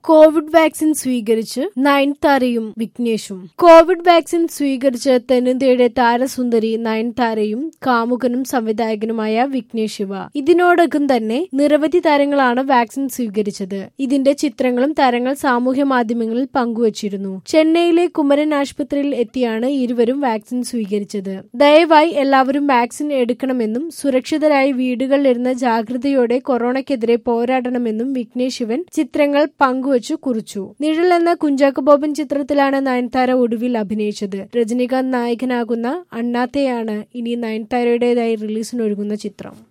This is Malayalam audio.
കോവിഡ് വാക്സിൻ സ്വീകരിച്ച് നയൻതാരയും വിഘ്നേഷും കോവിഡ് വാക്സിൻ സ്വീകരിച്ച് തെന്നിന്ത്യയുടെ താരസുന്ദരി നയൻതാരയും കാമുകനും സംവിധായകനുമായ വിഘ്നേഷ് ശിവ ഇതിനോടകം തന്നെ നിരവധി താരങ്ങളാണ് വാക്സിൻ സ്വീകരിച്ചത് ഇതിന്റെ ചിത്രങ്ങളും താരങ്ങൾ സാമൂഹ്യ മാധ്യമങ്ങളിൽ പങ്കുവച്ചിരുന്നു ചെന്നൈയിലെ കുമരൻ ആശുപത്രിയിൽ എത്തിയാണ് ഇരുവരും വാക്സിൻ സ്വീകരിച്ചത് ദയവായി എല്ലാവരും വാക്സിൻ എടുക്കണമെന്നും സുരക്ഷിതരായി വീടുകളിലിരുന്ന് ജാഗ്രതയോടെ കൊറോണയ്ക്കെതിരെ പോരാടണമെന്നും വിഘ്നേഷ് ശിവൻ ചിത്രങ്ങൾ പങ്കുവച്ചു കുറിച്ചു നിഴൽ എന്ന കുഞ്ചാക്കോ ബോബൻ ചിത്രത്തിലാണ് നയൻതാര ഒടുവിൽ അഭിനയിച്ചത് രജനീകാന്ത് നായകനാകുന്ന അണ്ണാത്തയാണ് ഇനി നയൻതാരയുടേതായി റിലീസിനൊരുങ്ങുന്ന ചിത്രം